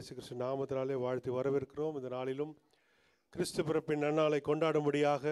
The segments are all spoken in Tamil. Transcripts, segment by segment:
இயேசு கிறிஸ்து நாமத்தினாலே வாழ்த்தி வரவேற்கிறோம் இந்த நாளிலும் கிறிஸ்து பிறப்பின் நன்னாளை கொண்டாடும்படியாக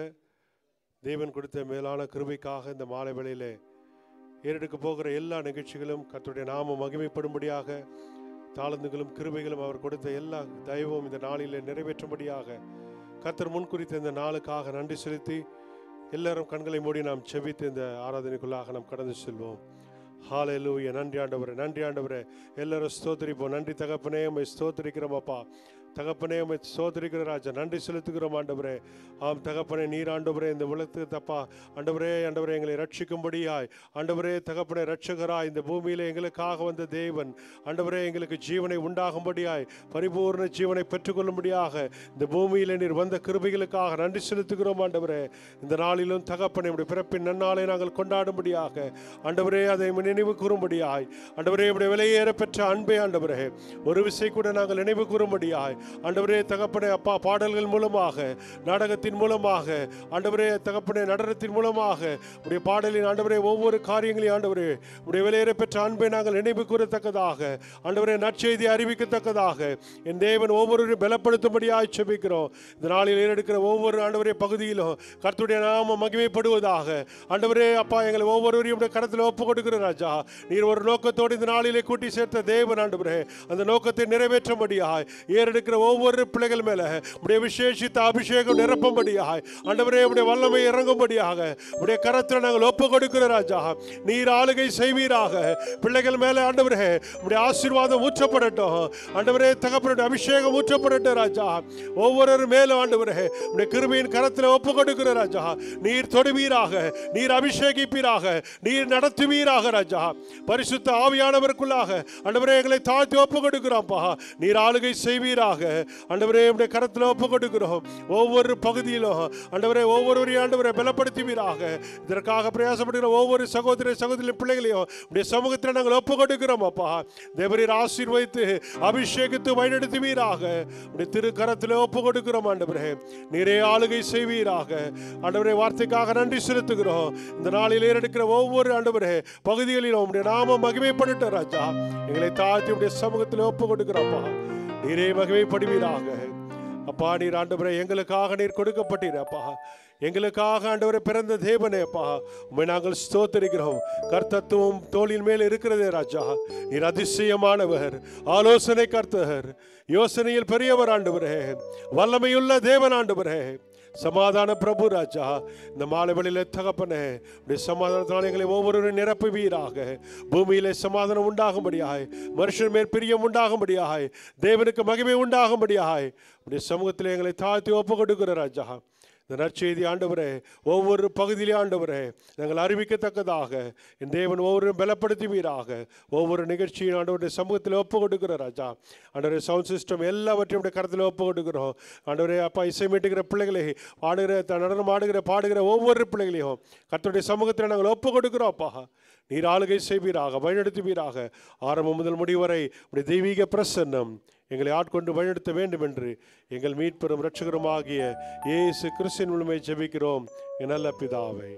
தேவன் கொடுத்த மேலான கிருபைக்காக இந்த மாலை வேளையிலே ஏறெடுக்க போகிற எல்லா நிகழ்ச்சிகளும் கர்த்தருடைய நாம மகிமைப்படும்படியாக தாளந்துகளும் கிருபைகளும் அவர் கொடுத்த எல்லா தயவும் இந்த நாளிலே நிறைவேற்றும்படியாக கர்த்தர் முன்குறித்த இந்த நாளுக்காக நன்றி செலுத்தி எல்லாரும் கண்களை மூடி நாம் செபித்து இந்த ஆராதனைக்குள்ளாக நாம் கடந்து செல்வோம் ஹாலேலூயா நன்றி ஆண்டவரே நன்றி ஆண்டவரே எல்லாரும் ஸ்தோத்திரிப்போம் நன்றி தகப்பனே உம்மை ஸ்தோத்திரிக்கிறோம் அப்பா தகப்பனே உம்மை ஸ்தோத்திரிக்கிற ராஜா நன்றி செலுத்துகிறோம் ஆண்டவரே ஆம் தகப்பனே நீர் ஆண்டவரே இந்த உலகத்துக்கு தப்பா ஆண்டவரே ஆண்டவரே எங்களை ரட்சிக்கும்படியாய் ஆண்டவரே தகப்பனே ரட்சகராய் இந்த பூமியிலே எங்களுக்காக வந்த தேவன் ஆண்டவரே எங்களுக்கு ஜீவனை உண்டாகும்படியாய் பரிபூர்ண ஜீவனை பெற்றுக்கொள்ளும்படியாக இந்த பூமியிலே நீர் வந்த கிருபைகளுக்காக நன்றி செலுத்துகிறோம் ஆண்டவரே இந்த நாளிலும் தகப்பனை உடைய பிறப்பின் நன்னாளை நாங்கள் கொண்டாடும்படியாக ஆண்டவரே அதை நினைவு கூறும்படியாய் ஆண்டவரே உடைய விலையேற பெற்ற அன்பே ஆண்டவரே ஒரு விசை கூட நாங்கள் நினைவு கூறும்படியாய் ஆண்டவரே தகப்பனே அப்பா பாடல்கள் மூலமாக நாடகத்தின் மூலமாக ஆண்டவரே தகப்பனே நடனத்தின் மூலமாக உடைய பாடலின் ஆண்டவரே ஒவ்வொரு காரியங்களையும் ஆண்டவரே உடைய விலையேற பெற்ற அன்பை நாங்கள் நினைவு கூறத்தக்கதாக ஆண்டவரே நற்செய்தி அறிவிக்கத்தக்கதாக என் தேவன் ஒவ்வொருவரையும் பலப்படுத்தும்படியாய் செபிக்கிறோம் இந்த நாளில் ஏறெடுக்கிற ஒவ்வொரு ஆண்டவரே பகுதியிலும் கர்த்தருடைய நாம மகிமைப்படுவதாக ஆண்டவரே அப்பா எங்களை ஒவ்வொருவரையும் உடைய கரத்தில் ஒப்பு கொடுக்கிற ராஜா நீர் ஒரு நோக்கத்தோடு இந்த நாளிலே கூட்டி சேர்த்த தேவன் ஆண்டவரே அந்த நோக்கத்தை நிறைவேற்றும்படியாய் ஏறெடுக்கிற ஒவ்வொரு பிள்ளைகள் மேல உடைய விசேஷித்த அபிஷேகம் நிரப்பும்படியாய் ஆண்டவரே உடைய வல்லமை இறங்கும்படியாக உடைய கரத்தில் நாங்கள் ஒப்பு கொடுக்கிற ராஜா நீர் ஆளுகை செய்வீராக பிள்ளைகள் மேல ஆண்டவரே உடைய ஆசீர்வாதம் ஊற்றப்படட்டும் ஆண்டவரே தகப்பனுடைய அபிஷேகம் ஊற்றப்படட்டும் ராஜா ஒவ்வொரு மேலும் ஆண்டவரே உடைய கிருபையின் கரத்தில் ஒப்பு கொடுக்கிற ராஜா நீர் தொடுவீராக நீர் அபிஷேகிப்பீராக நீர் நடத்துவீராக ராஜா பரிசுத்த ஆவியானவருக்குள்ளாக ஆண்டவரே எங்களை தாழ்த்தி ஒப்பு கொடுக்கிறோம்ப்பா நீர் ஆளுகை செய்வீராக ஆண்டவரே உடைய கரத்தில் ஒப்பு கொடுக்கிறோம் ஒவ்வொரு பகுதியிலும் ஆண்டவரே ஒவ்வொருவரையும் ஆண்டவரை பலப்படுத்துவீராக இதற்காக பிரயாசப்படுகிற ஒவ்வொரு சகோதர சகோதரி பிள்ளைகளையும் உடைய சமூகத்தில் நாங்கள் ஒப்பு கொடுக்கிறோம் அப்பா தேவரீர் ஆசீர்வதித்து அபிஷேகித்து வழிநடத்துவீராக உடைய திருக்கரத்தில் ஒப்பு கொடுக்கிறோம் ஆண்டவரே நீரே ஆளுகை செய்வீராக ஆண்டவரே வார்த்தைக்காக நன்றி செலுத்துகிறோம் இந்த நாளில் ஏறெடுக்கிற ஒவ்வொரு ஆண்டவரே பகுதிகளிலும் உடைய நாம மகிமைப்படட்டும் ராஜா எங்களை தாழ்த்தி உடைய சமூகத்தில் ஒப்பு கொடுக்கிறோம்ப்பா நீரே மகிமைப்படுவீராக அப்பா நீர் ஆண்டவரே எங்களுக்காக நீர் கொடுக்கப்பட்டீரப்பா எங்களுக்காக ஆண்டவரே பிறந்த தேவனே அப்பா உண்மை நாங்கள் ஸ்தோத்தரிக்கிறோம் கர்த்தத்துவம் தோளின் மேல் இருக்கிறதே ராஜா நீர் அதிசயமானவர் ஆலோசனை கர்த்தர் யோசனையில் பெரியவர் ஆண்டவரே வல்லமையுள்ள தேவன் ஆண்டவரே சமாதான பிரபு ராஜா இந்த மாலை வெளியில தகப்பனே உடைய சமாதானத்தினால் எங்களை ஒவ்வொருவரும் நிரப்புவீராக பூமியிலே சமாதானம் உண்டாகும்படியாய் மனுஷன் மேல் பிரியம் உண்டாகும்படியாய் தேவனுக்கு மகிமை உண்டாகும்படியாய் உடைய சமூகத்தில் எங்களை தாழ்த்தி ஒப்பு கொடுக்கிற ராஜா இந்த நற்செய்தி ஆண்டவரே ஒவ்வொரு பகுதியிலே ஆண்டவரே நாங்கள் அறிவிக்கத்தக்கதாக என் தேவன் ஒவ்வொரு பலப்படுத்துவீராக ஒவ்வொரு நிகழ்ச்சியும் ஆண்டவருடைய சமூகத்தில் ஒப்பு கொடுக்கிற ராஜா ஆண்டவரே சவுண்ட் சிஸ்டம் எல்லாவற்றையும் உடைய கருத்தில் ஒப்பு கொடுக்கிறோம் ஆண்டவரே அப்பா இசைமீட்டுகிற பிள்ளைகளை ஆடுகிற த- நடனம் ஆடுகிற பாடுகிற ஒவ்வொரு பிள்ளைகளையும் கர்த்தருடைய சமூகத்தில் நாங்கள் ஒப்பு கொடுக்கிறோம் அப்பா நீர் ஆளுகை செய்வீராக வழிநடத்துவீராக ஆரம்பம் முதல் முடிவரை உடைய தெய்வீக பிரசன்னம் எங்களை ஆட்கொண்டு வழிநடத்த வேண்டும் என்று எங்கள் மீட்பெரும் இரட்சகருமாகிய இயேசு கிறிஸ்தின் முழுமை ஜெபிக்கிறோம் என் நல்ல பிதாவை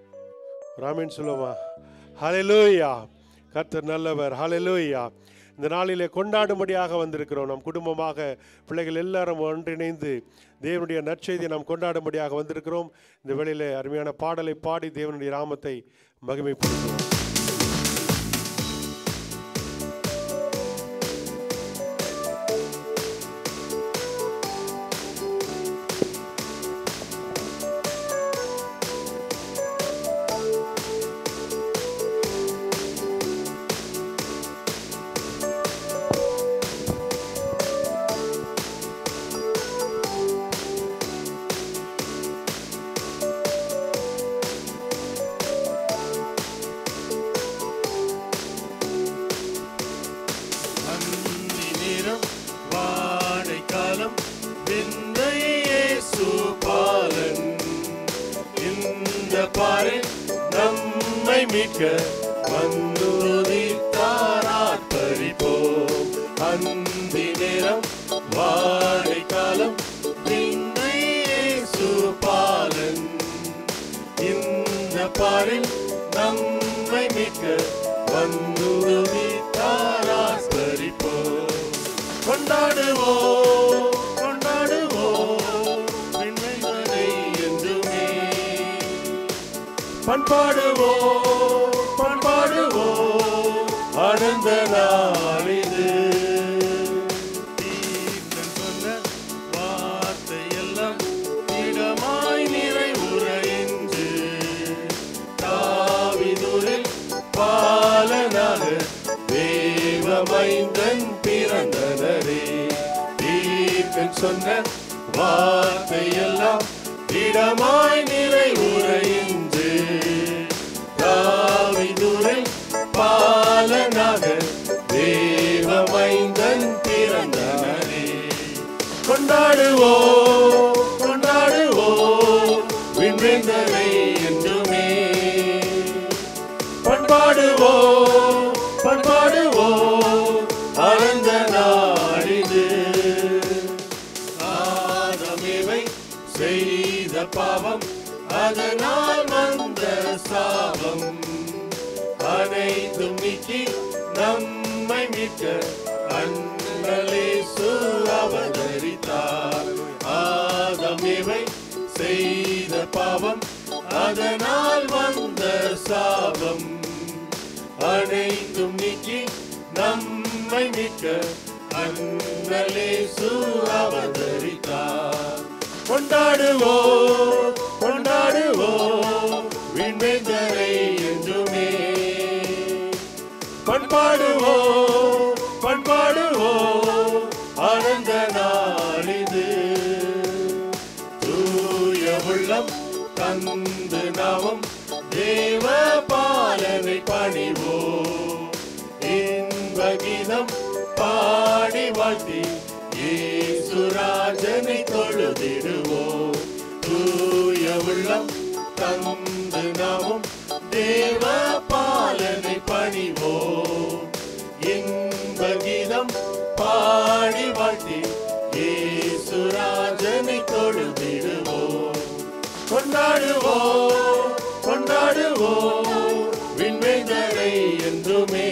ராமேன் சொல்லுமா ஹalleluya கர்த்தர் நல்லவர் ஹalleluya இந்த நாளிலே கொண்டாடும்படியாக வந்திருக்கிறோம் நம் குடும்பமாக பிள்ளைகள் எல்லாரும் ஒன்றிணைந்து தேவனுடைய நற்செய்தியை நாம் கொண்டாடும்படியாக வந்திருக்கிறோம் இந்த வேளையிலே அருமையான பாடலை பாடி தேவனுடைய நாமத்தை மகிமைப்படுத்துவோம் அந்தி நேரம் வாடைக்காலம் விந்தை இயேசு பாலன் இந்த பாறை நம்மை மீட்க வந்துதித்தாராற்பரிப்போம் அந்தி நேரம் வாடைக்காலம் விந்தை இயேசு பாலன் இந்த பாரில் நம்மை மீட்க வந்துருவி தாராஸ்பரிப்போ கொண்டா கொண்டாடுவோம் கொண்டாடுவோம் விண்வெளிகளை என்றுமே பண்பாடுவோம் பண்பாடுவோம் அடர்ந்த நாளிது தீர்க்கன் சொன்ன வார்த்தையெல்லாம் திடமாய் நிறைவுற என்று தாவிதுரில் பாலனாக தேவமைந்தன் பிறந்தனரே தீர்க்கன் சொன்ன வார்த்தையெல்லாம் திடமாய் நிறைவுற என்று தாவிதுரில் பாலனாக தேவமைந்தன் பிறந்தனரே கொண்டாடுவோம் கொண்டாடுவோம் விண்வெந்தரை என்றுமே பண்பாடுவோம் பண்பாடுவோம் அறந்த நாளிது ஆதமிவை செய்த பாவம் அதனால் வந்த சாபம் அனைத்தும் நீக்கி நம்மை மீட்க அண்ணலேசு அவதரித்தார் ஆதம் இவை செய்த பாவம் அதனால் வந்த சாபம் அனைத்தும் நீக்கி நம்மை மீட்க அண்ணலேசு அவதரித்தார் கொண்டாடுவோம் கொண்டாடுவோம் விண்வெந்தரை என்றுமே பண்பாடுவோம் பண்பாடுவோம் ஆனந்த நாளிது தூய உள்ளம் தந்து நாமும் தேவ பாலனை பணிவோம் இன்ப கீதம் பாடி வாழ்த்தி இயேசுராஜனை தொழுதிடுவோம் தூய உள்ளம் தந்து நாமும் தேவ பாலனை பணிவோம் இன்ப கீதம் பாடி வாழ்த்தி இயேசுராஜனை தொழுதிடுவோம் கொண்டாடுவோம் கொண்டாடுவோம் விண்வெந்தரை என்றுமே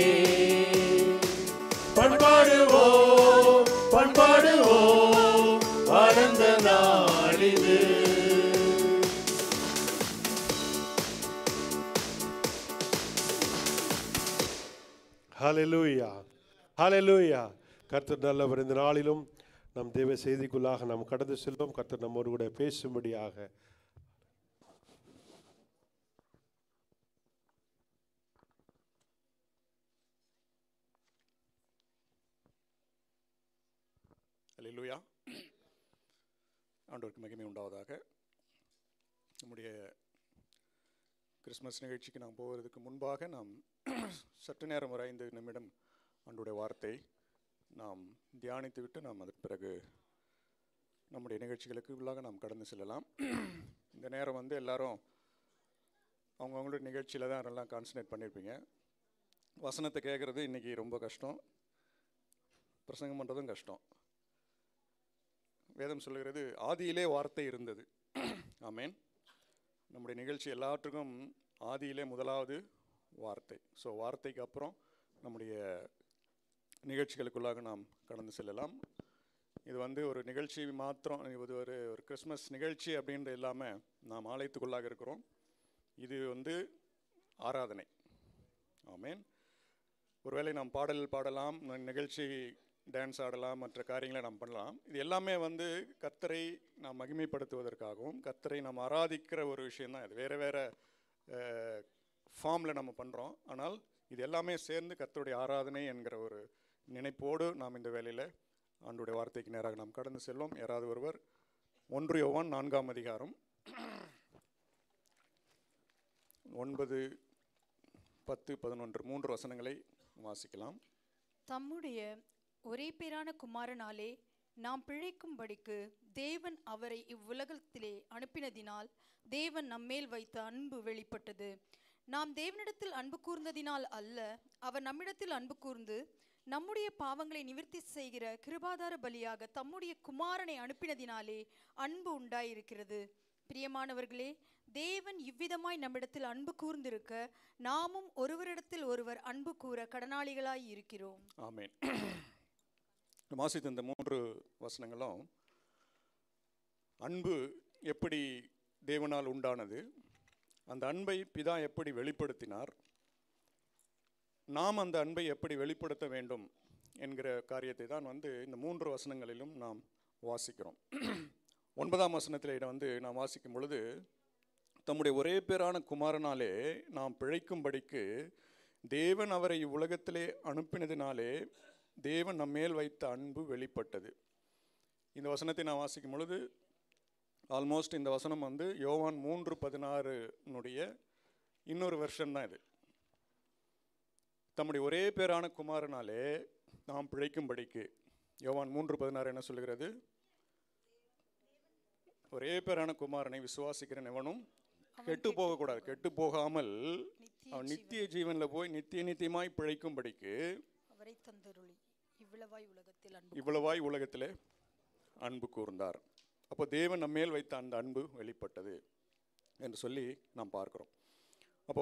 பண்பாடுவோம் பண்பாடுவோம் ஆனந்த நாளிது ஹalleluya ஹalleluya கர்த்தர் நல்லவர் இந்த நாளிலும் நம் தேவ செய்திக்குள்ளாக நாம் கடந்து செல்வோம் கர்த்தர் நம்மோடு கூட பேசும்படியாக அல்லேலூயா ஆண்டவருக்கு மகிமை உண்டாவதாக நம்முடைய கிறிஸ்மஸ் நிகழ்ச்சிக்கு நாம் போவதற்கு முன்பாக நாம் சற்று நேரம் ஒரு ஐந்து நிமிடம் ஆண்டுடைய வார்த்தை நாம் தியானித்து விட்டு நாம் அதன் பிறகு நம்முடைய நிகழ்ச்சிகளுக்கு உள்ளாக நாம் கடந்து செல்லலாம் இந்த நேரம் வந்து எல்லாரும் அவங்கவுங்களுடைய நிகழ்ச்சியில் தான் எல்லாம் கான்சன்ட்ரேட் பண்ணியிருப்பீங்க வசனத்தை கேட்குறது இன்றைக்கி ரொம்ப கஷ்டம் பிரசங்கம் பண்ணுறதும் கஷ்டம் வேதம் சொல்லுகிறது ஆதியிலே வார்த்தை இருந்தது ஆமேன் நம்முடைய நிகழ்ச்சி எல்லாற்றுக்கும் ஆதியிலே முதலாவது வார்த்தை ஸோ வார்த்தைக்கு அப்புறம் நம்முடைய நிகழ்ச்சிகளுக்குள்ளாக நாம் கடந்து செல்லலாம் இது வந்து ஒரு நிகழ்ச்சி மாத்திரம் இது ஒரு ஒரு கிறிஸ்மஸ் நிகழ்ச்சி அப்படின்ற இல்லாமல் நாம் ஆலயத்துக்குள்ளாக இருக்கிறோம் இது வந்து ஆராதனை ஆமேன் ஒருவேளை நாம் பாடல் பாடலாம் ந- நிகழ்ச்சி டான்ஸ் ஆடலாம் மற்ற காரியங்களை நாம் பண்ணலாம் இது எல்லாமே வந்து கர்த்தரை நாம் மகிமைப்படுத்துவதற்காகவும் கர்த்தரை நாம் ஆராதிக்கிற ஒரு விஷயம்தான் இது வேறு வேறு ஃபார்மில் நம்ம பண்ணுறோம் ஆனால் இது எல்லாமே சேர்ந்து கர்த்தருடைய ஆராதனை என்கிற ஒரு நினைப்போடு நாம் இந்த வேலையில் ஆண்டுடைய வார்த்தைக்கு நேராக நாம் கடந்து செல்வோம் யாராவது ஒருவர் ஒன்று யோவான் நான்காம் அதிகாரம் ஒன்பது பத்து பதினொன்று மூன்று வசனங்களை வாசிக்கலாம் தம்முடைய ஒரே பேரான குமாரனாலே நாம் பிழைக்கும்படிக்கு தேவன் அவரை இவ்வுலகத்திலே அனுப்பினதினால் தேவன் நம்மேல் வைத்த அன்பு வெளிப்பட்டது நாம் தேவனிடத்தில் அன்பு கூர்ந்ததினால் அல்ல அவர் நம்மிடத்தில் அன்பு கூர்ந்து நம்முடைய பாவங்களை நிவர்த்தி செய்கிற கிருபாதார பலியாக தம்முடைய குமாரனை அனுப்பினதினாலே அன்பு உண்டாயிருக்கிறது பிரியமானவர்களே தேவன் இவ்விதமாய் நம்மிடத்தில் அன்பு கூர்ந்திருக்க நாமும் ஒருவரிடத்தில் ஒருவர் அன்பு கூற கடனாளிகளாய் இருக்கிறோம் ஆமென் வாசித்த இந்த மூன்று வசனங்களும் அன்பு எப்படி தேவனால் உண்டானது அந்த அன்பை பிதா எப்படி வெளிப்படுத்தினார் நாம் அந்த அன்பை எப்படி வெளிப்படுத்த வேண்டும் என்கிற காரியத்தை தான் வந்து இந்த மூன்று வசனங்களிலும் நாம் வாசிக்கிறோம் ஒன்பதாம் வசனத்தில் இடம் வந்து நாம் வாசிக்கும் பொழுது தம்முடைய ஒரே பேரான குமாரனாலே நாம் பிழைக்கும்படிக்கு தேவன் அவரை இவ்வுலகத்திலே அனுப்பினதினாலே தேவன் நம்மேல் வைத்த அன்பு வெளிப்பட்டது இந்த வசனத்தை நான் வாசிக்கும் பொழுது ஆல்மோஸ்ட் இந்த வசனம் வந்து யோவான் மூன்று பதினாறுனுடைய இன்னொரு வெர்ஷன் தான் இது தம்முடைய ஒரே பேரான குமாரனாலே நாம் பிழைக்கும்படிக்கு யோவான் மூன்று பதினாறு என்ன சொல்லுகிறது ஒரே பேரான குமாரனை விசுவாசிக்கிறன் எவனும் கெட்டு போகக்கூடாது கெட்டு போகாமல் நித்திய அவன் நித்திய ஜீவனில் போய் நித்திய நித்தியமாய் பிழைக்கும்படிக்கு அவரை தந்தருளி இவ்வளவாய் உலகத்தில் அன்பு இவ்வளவாய் உலகத்திலே அன்பு கூர்ந்தார் அப்போ தேவன் நம்மேல் வைத்த அந்த அன்பு வெளிப்பட்டது என்று சொல்லி நாம் பார்க்கிறோம் அப்போ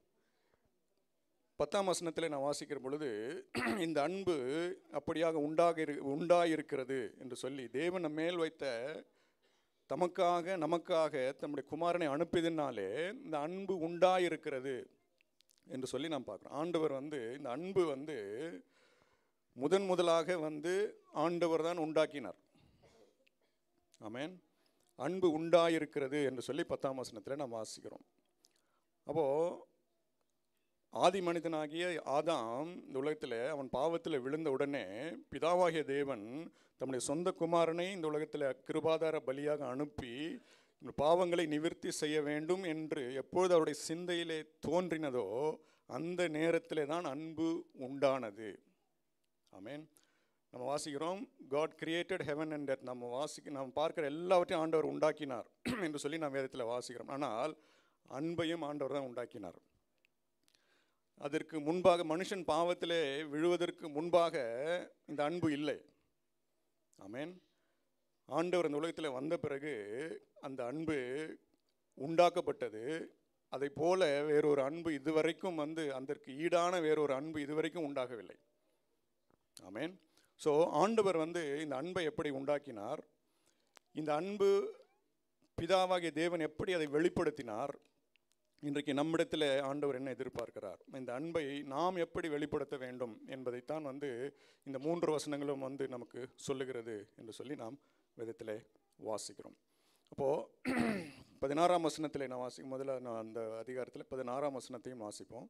பத்தாம் வசனத்தில் நான் வாசிக்கிற பொழுது இந்த அன்பு அப்படியாக உண்டாக இரு உண்டாயிருக்கிறது என்று சொல்லி தேவன் நம்மேல் வைத்த தமக்காக நமக்காக தம்முடைய குமாரனை அனுப்பியதினாலே இந்த அன்பு உண்டாயிருக்கிறது என்று சொல்லி நாம் பார்க்குறோம் ஆண்டவர் வந்து இந்த அன்பு வந்து முதன் முதலாக வந்து ஆண்டவர் தான் உண்டாக்கினார் ஆமென் அன்பு உண்டாயிருக்கிறது என்று சொல்லி பத்தாம் வசனத்தில் நாம் வாசிக்கிறோம் அப்போது ஆதி மனிதனாகிய ஆதாம் இந்த உலகத்தில் அவன் பாவத்தில் விழுந்த உடனே பிதாவாகிய தேவன் தம்முடைய சொந்த குமாரனை இந்த உலகத்தில் கிருபாதார பலியாக அனுப்பி இந்த பாவங்களை நிவிர்த்தி செய்ய வேண்டும் என்று எப்பொழுது அவருடைய சிந்தையிலே தோன்றினதோ அந்த நேரத்திலே தான் அன்பு உண்டானது ஆமென் நம்ம வாசிக்கிறோம் God created heaven and earth நம்ம வாசிக்க நம்ம பார்க்குற எல்லாவற்றையும் ஆண்டவர் உண்டாக்கினார் என்று சொல்லி நாம் வேதத்தில் வாசிக்கிறோம் ஆனால் அன்பையும் ஆண்டவர் தான் உண்டாக்கினார் அதற்கு முன்பாக மனுஷன் பாவத்திலே விழுவதற்கு முன்பாக இந்த அன்பு இல்லை ஆமென் ஆண்டவர் இந்த உலகத்தில் வந்த பிறகு அந்த அன்பு உண்டாக்கப்பட்டது அதை போல வேறொரு அன்பு இதுவரைக்கும் வந்து அதற்கு ஈடான வேறொரு அன்பு இதுவரைக்கும் உண்டாகவில்லை ஆமென் ஸோ ஆண்டவர் வந்து இந்த அன்பை எப்படி உண்டாக்கினார் இந்த அன்பு பிதாவாகிய தேவன் எப்படி அதை வெளிப்படுத்தினார் இன்றைக்கு நம்மிடத்தில் ஆண்டவர் என்ன எதிர்பார்க்கிறார் இந்த அன்பை நாம் எப்படி வெளிப்படுத்த வேண்டும் என்பதைத்தான் வந்து இந்த மூன்று வசனங்களும் வந்து நமக்கு சொல்லுகிறது என்று சொல்லி நாம் விதத்தில் வாசிக்கிறோம் அப்போது பதினாறாம் வசனத்தில் நான் வாசிக்கும் முதல்ல நான் அந்த அதிகாரத்தில் பதினாறாம் வசனத்தையும் வாசிப்போம்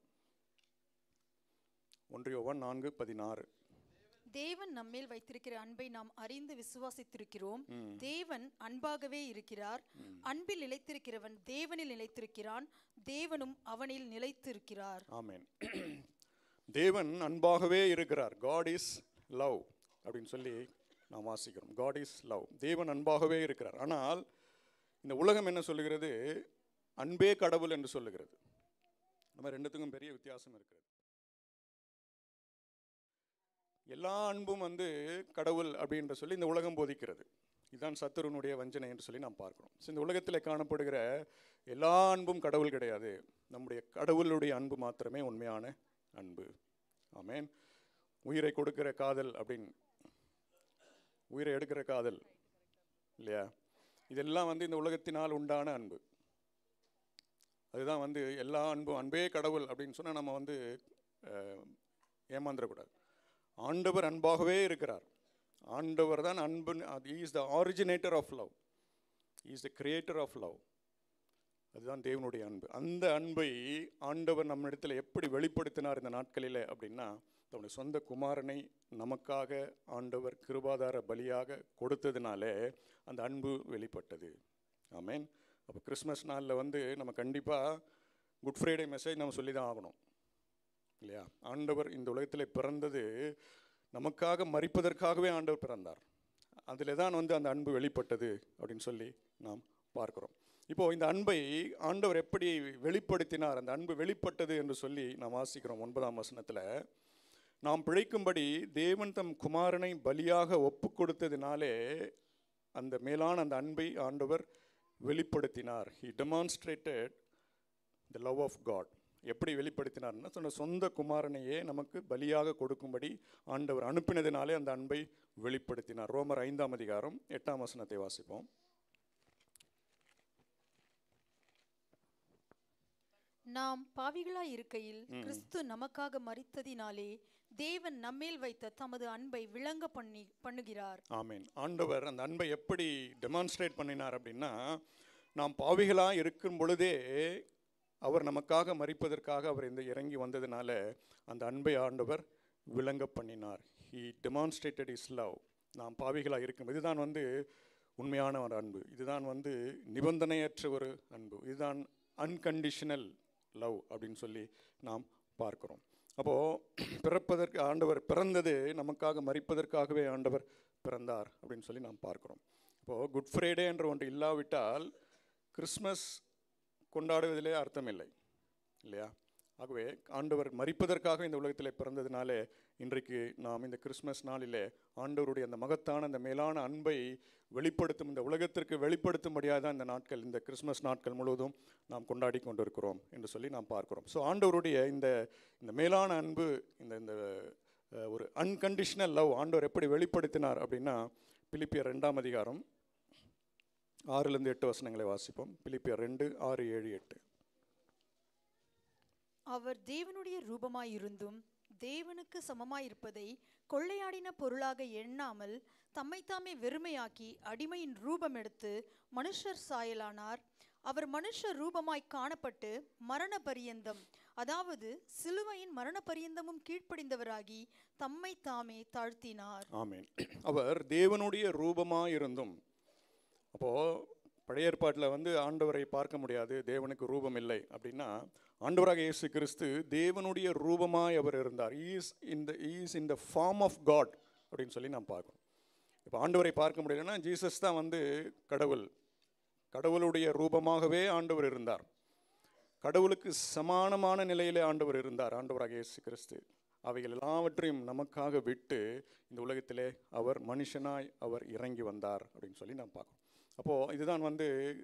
ஒன்றியோவன் நான்கு பதினாறு தேவன் நம்மேல் வைத்திருக்கிற அன்பை நாம் அறிந்து விசுவாசித்திருக்கிறோம் தேவன் அன்பாகவே இருக்கிறார் அன்பில் நிலைத்திருக்கிறவன் தேவனில் நிலைத்திருக்கிறான் தேவனும் அவனில் நிலைத்திருக்கிறார் ஆமென் தேவன் அன்பாகவே இருக்கிறார் காட் இஸ் லவ் அப்படின்னு சொல்லி நாம் வாசிக்கிறோம் காட் இஸ் லவ் தேவன் அன்பாகவே இருக்கிறார் ஆனால் இந்த உலகம் என்ன சொல்லுகிறது அன்பே கடவுள் என்று சொல்லுகிறது நம்ம ரெண்டுத்துக்கும் பெரிய வித்தியாசம் இருக்கிறது எல்லா அன்பும் வந்து கடவுள் அப்படின்ற சொல்லி இந்த உலகம் போதிக்கிறது இதுதான் சத்துருனுடைய வஞ்சனை என்று சொல்லி நாம் பார்க்கிறோம் ஸோ இந்த உலகத்தில் காணப்படுகிற எல்லா அன்பும் கடவுள் கிடையாது நம்முடைய கடவுளுடைய அன்பு மாத்திரமே உண்மையான அன்பு ஆமென் உயிரை கொடுக்கிற காதல் அப்படின்னு உயிரை எடுக்கிற காதல் இல்லையா இதெல்லாம் வந்து இந்த உலகத்தினால் உண்டான அன்பு அதுதான் வந்து எல்லா அன்பும் அன்பே கடவுள் அப்படின்னு சொன்னால் நம்ம வந்து அஹ், ஏமாந்துடக்கூடாது ஆண்டவர் அன்பாகவே இருக்கிறார் ஆண்டவர் தான் அன்பு is the originator of love is the creator of love அதுதான் தேவனுடைய அன்பு அந்த அன்பை ஆண்டவர் நம்மிடத்தில் எப்படி வெளிப்படுத்தினார் இந்த நாட்களில் அப்படின்னா தன்னுடைய சொந்த குமாரனை நமக்காக ஆண்டவர் கிருபாதார பலியாக கொடுத்ததுனாலே அந்த அன்பு வெளிப்பட்டது ஆமென் அப்போ கிறிஸ்மஸ் நாளில் வந்து நம்ம கண்டிப்பாக குட் ஃப்ரைடே மெசேஜ் நம்ம சொல்லி தான் ஆகணும் இல்லையா ஆண்டவர் இந்த உலகத்தில் பிறந்தது நமக்காக மறிப்பதற்காகவே ஆண்டவர் பிறந்தார் அதில் தான் வந்து அந்த அன்பு வெளிப்பட்டது அப்படின்னு சொல்லி நாம் பார்க்கிறோம் இப்போ இந்த அன்பை ஆண்டவர் எப்படி வெளிப்படுத்தினார் அந்த அன்பு வெளிப்பட்டது என்று சொல்லி நாம் வாசிக்கிறோம் ஒன்பதாம் வசனத்தில் நாம் பிழைக்கும்படி தேவன் தம் குமாரனை பலியாக ஒப்பு கொடுத்ததினாலே அந்த மேலான அந்த அன்பை ஆண்டவர் வெளிப்படுத்தினார் he demonstrated the love of God எப்படி வெளிப்படுத்தினார்னா சொன்ன சொந்த குமாரனையே நமக்கு பலியாக கொடுக்கும்படி ஆண்டவர் அனுப்பினதினாலே அந்த அன்பை வெளிப்படுத்தினார் ரோமர் ஐந்தாம் அதிகாரம் எட்டாம் வசனத்தை வாசிப்போம் நாம் பாவிகளாய் இருக்கையில் கிறிஸ்து நமக்காக மரித்ததினாலே தேவன் நம்மேல் வைத்த தமது அன்பை விளங்க பண்ணி பண்ணுகிறார் ஆமீன் ஆண்டவர் அந்த அன்பை எப்படி டெமான்ஸ்ட்ரேட் பண்ணினார் அப்படின்னா நாம் பாவிகளாக இருக்கும் பொழுதே அவர் நமக்காக மறிப்பதற்காக அவர் இந்த இறங்கி வந்ததுனால அந்த அன்பை ஆண்டவர் விளங்க பண்ணினார் ஹி டெமான்ஸ்ட்ரேட்டட் இஸ் லவ் நாம் பாவிகளாக இருக்கும் இதுதான் வந்து உண்மையான ஒரு அன்பு இதுதான் வந்து நிபந்தனையற்ற ஒரு அன்பு இதுதான் அன்கண்டிஷனல் லவ் அப்படின்னு சொல்லி நாம் பார்க்கிறோம் அப்போது பிறப்பதற்கு ஆண்டவர் பிறந்தது நமக்காக மறிப்பதற்காகவே ஆண்டவர் பிறந்தார் அப்படின்னு சொல்லி நாம் பார்க்கிறோம் இப்போது குட் ஃப்ரைடே என்ற ஒன்று இல்லாவிட்டால் கிறிஸ்மஸ் கொண்டாடுவதிலே அர்த்தமில்லை இல்லையா ஆகவே ஆண்டவர் மறிப்பதற்காக இந்த உலகத்திலே பிறந்ததினாலே இன்றைக்கு நாம் இந்த கிறிஸ்மஸ் நாளிலே ஆண்டவருடைய அந்த மகத்தான அந்த மேலான அன்பை வெளிப்படுத்தும் இந்த உலகத்திற்கு வெளிப்படுத்தும்படியாக தான் இந்த நாட்கள் இந்த கிறிஸ்மஸ் நாட்கள் முழுவதும் நாம் கொண்டாடி கொண்டிருக்கிறோம் என்று சொல்லி நாம் பார்க்கிறோம் ஸோ ஆண்டவருடைய இந்த இந்த மேலான அன்பு இந்த இந்த அஹ், ஒரு அன்கண்டிஷனல் லவ் ஆண்டவர் எப்படி வெளிப்படுத்தினார் அப்படின்னா பிலிப்பியர் ரெண்டாம் அதிகாரம் ஆறுலேருந்து எட்டு வசனங்களை வாசிப்போம் பிலிப்பியர் ரெண்டு ஆறு ஏழு எட்டு அவர் தேவனுடைய ரூபமாயிருந்தும் தேவனுக்கு சமமாயிருப்பதை கொள்ளையாடின பொருளாக எண்ணாமல் தம்மைத்தாமே வெறுமையாக்கி அடிமையின் ரூபம் எடுத்து மனுஷர் சாயலானார் அவர் மனுஷ ரூபமாய் காணப்பட்டு மரண பரியந்தம் அதாவது சிலுவையின் மரண பரியந்தமும் கீழ்ப்படிந்தவராகி தம்மை தாமே தாழ்த்தினார் ஆமீன் அவர் தேவனுடைய ரூபமாக இருந்தும் அப்போது பழைய ஏற்பாட்டில் வந்து ஆண்டவரை பார்க்க முடியாது தேவனுக்கு ரூபம் இல்லை அப்படின்னா ஆண்டவராக இயேசு கிறிஸ்து தேவனுடைய ரூபமாய் அவர் இருந்தார் ஈஸ் இந்த is in the form of God அப்படின்னு சொல்லி நாம் பார்க்கணும் இப்போ ஆண்டவரை பார்க்க முடியலன்னா ஜீசஸ் தான் வந்து கடவுள் கடவுளுடைய ரூபமாகவே ஆண்டவர் இருந்தார் கடவுளுக்கு சமானமான நிலையிலே ஆண்டவர் இருந்தார் ஆண்டவராக இயேசு கிறிஸ்து அவைகள் எல்லாவற்றையும் நமக்காக விட்டு இந்த உலகத்திலே அவர் மனுஷனாய் அவர் இறங்கி வந்தார் அப்படின்னு சொல்லி நாம் பார்க்கணும் அப்போது இதுதான் வந்து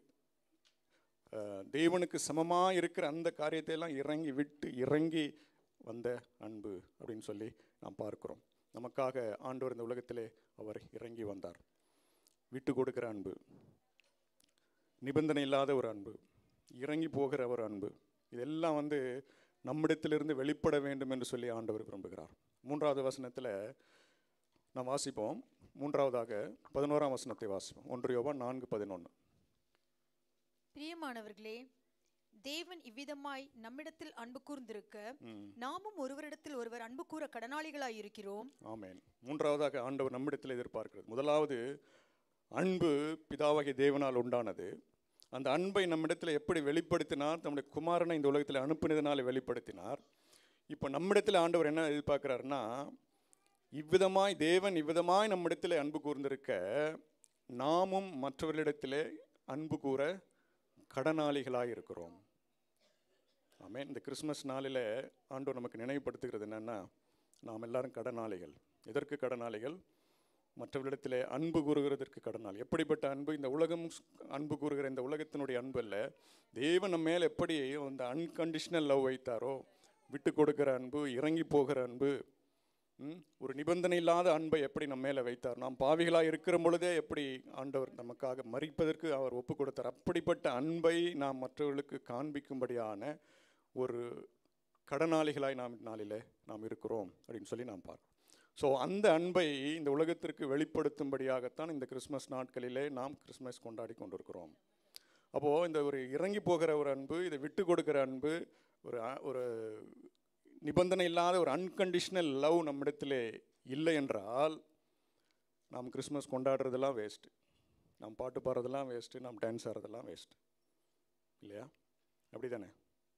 அஹ், தேவனுக்கு சமமாக இருக்கிற அந்த காரியத்தை எல்லாம் இறங்கி விட்டு இறங்கி வந்த அன்பு அப்படின்னு சொல்லி நாம் பார்க்கிறோம் நமக்காக ஆண்டவர் இந்த உலகத்திலே அவர் இறங்கி வந்தார் விட்டு கொடுக்கிற அன்பு நிபந்தனை இல்லாத ஒரு அன்பு இறங்கி போகிற ஒரு அன்பு இதெல்லாம் வந்து நம்மிடத்திலிருந்து வெளிப்பட வேண்டும் என்று சொல்லி ஆண்டவர் விரும்புகிறார் மூன்றாவது வசனத்தில் நாம் வாசிப்போம் மூன்றாவதாக பதினோராம் வசனத்தை வாசிப்போம் ஒன்று யோவான் நான்கு பதினொன்று பிரியமானவர்களே தேவன் இவ்விதமாய் நம்மிடத்தில் அன்பு கூர்ந்திருக்க நாமும் ஒருவரிடத்தில் ஒருவர் அன்பு கூற கடனாளிகளாய் இருக்கிறோம் ஆமென் மூன்றாவதாக ஆண்டவர் நம்மிடத்தில் எதிர்பார்க்கிறது முதலாவது அன்பு பிதாவாகிய தேவனால் உண்டானது அந்த அன்பை நம்மிடத்தில் எப்படி வெளிப்படுத்தினார் நம்முடைய குமாரனை இந்த உலகத்தில் அனுப்பினதினால் வெளிப்படுத்தினார் இப்போ நம்மிடத்தில் ஆண்டவர் என்ன எதிர்பார்க்கிறாருன்னா இவ்விதமாய் தேவன் இவ்விதமாய் நம்மிடத்தில் அன்பு கூர்ந்திருக்க நாமும் மற்றவர்களிடத்திலே அன்பு கூற கடனாளிகளாய் இருக்கிறோம் ஆமென் இந்த கிறிஸ்மஸ் நாளில் ஆண்டவர் நமக்கு நினைவுபடுத்துகிறது என்னன்னா நாம் எல்லாரும் கடனாளிகள் எதற்கு கடனாளிகள் மற்றவர்களிடத்திலே அன்பு கூறுகிறதற்கு கடனாளி எப்படிப்பட்ட அன்பு இந்த உலகம் ஸ்- அன்பு கூறுகிற இந்த உலகத்தினுடைய அன்பு அல்ல தேவன் நம்ம மேல் எப்படி அந்த அன்கண்டிஷனல் லவ் வைத்தாரோ விட்டு கொடுக்கிற அன்பு இறங்கி போகிற அன்பு ம், ஒரு நிபந்தனை இல்லாத அன்பை எப்படி நம்ம மேலே வைத்தார் நாம் பாவிகளாக இருக்கிற பொழுதே எப்படி ஆண்டவர் நமக்காக மறிப்பதற்கு அவர் ஒப்பு கொடுத்தார் அப்படிப்பட்ட அன்பை நாம் மற்றவர்களுக்கு காண்பிக்கும்படியான ஒரு கடனாளிகளாய் நாம் நாளில் நாம் இருக்கிறோம் அப்படின்னு சொல்லி நாம் பார்க்கிறோம் ஸோ அந்த அன்பை இந்த உலகத்திற்கு வெளிப்படுத்தும்படியாகத்தான் இந்த கிறிஸ்மஸ் நாட்களிலே நாம் கிறிஸ்மஸ் கொண்டாடி கொண்டிருக்கிறோம் அப்போது இந்த ஒரு இறங்கி போகிற ஒரு அன்பு இதை விட்டு கொடுக்கிற அன்பு ஒரு அ- ஒரு நிபந்தனை இல்லாத ஒரு அன்கண்டிஷனல் லவ் நம்மிடத்திலே இல்லை என்றால் நாம் கிறிஸ்மஸ் கொண்டாடுறதெல்லாம் வேஸ்ட்டு நாம் பாட்டு பாடுறதெல்லாம் வேஸ்ட்டு நாம் டான்ஸ் ஆடுறதெல்லாம் வேஸ்ட்டு இல்லையா அப்படி தானே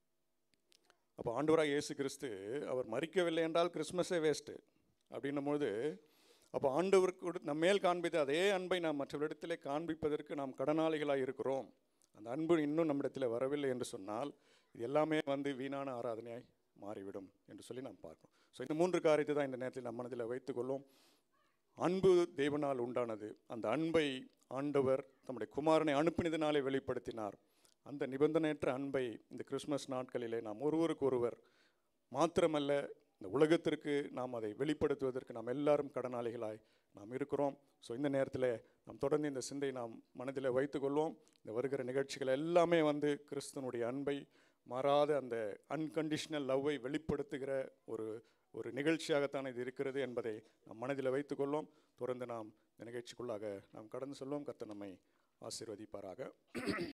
அப்போ ஆண்டவராக இயேசு கிறிஸ்து அவர் மறிக்கவில்லை என்றால் கிறிஸ்மஸே வேஸ்ட்டு அப்படின்னும்போது அப்போ ஆண்டவருக்கு கொடு- நம்ம மேல் காண்பித்த அதே அன்பை நாம் மற்றவரிடத்திலே காண்பிப்பதற்கு நாம் கடனாளிகளாக இருக்கிறோம் அந்த அன்பு இன்னும் நம்மிடத்தில் வரவில்லை என்று சொன்னால் இது எல்லாமே வந்து வீணான ஆராதனையாய் மாறிவிடும் என்று சொல்லி நாம் பார்க்கணும் ஸோ இந்த மூன்று காரியத்தை தான் இந்த நேரத்தில் நம் மனதில் வைத்துக்கொள்வோம் அன்பு தேவனால் உண்டானது அந்த அன்பை ஆண்டவர் தம்முடைய குமாரனை அனுப்பினதினாலே வெளிப்படுத்தினார் அந்த நிபந்தனையற்ற அன்பை இந்த கிறிஸ்மஸ் நாட்களிலே நாம் ஒருவருக்கு ஒருவர் மாத்திரமல்ல இந்த உலகத்திற்கு நாம் அதை வெளிப்படுத்துவதற்கு நாம் எல்லாரும் கடனாளிகளாய் நாம் இருக்கிறோம் ஸோ இந்த நேரத்தில் நாம் தொடர்ந்து இந்த சிந்தை நாம் மனதில் வைத்துக்கொள்வோம் இந்த வருகிற நிகழ்ச்சிகள் எல்லாமே வந்து கிறிஸ்தனுடைய அன்பை மாறாத அந்த அன்கண்டிஷனல் லவ்வை வெளிப்படுத்துகிற ஒரு ஒரு நிகழ்ச்சியாகத்தான் இது இருக்கிறது என்பதை நாம் மனதில் வைத்துக்கொள்வோம் தொடர்ந்து நாம் இந்த நிகழ்ச்சிக்குள்ளாக நாம் கடந்து செல்வோம் கர்த்தர் நம்மை ஆசீர்வதிப்பாராக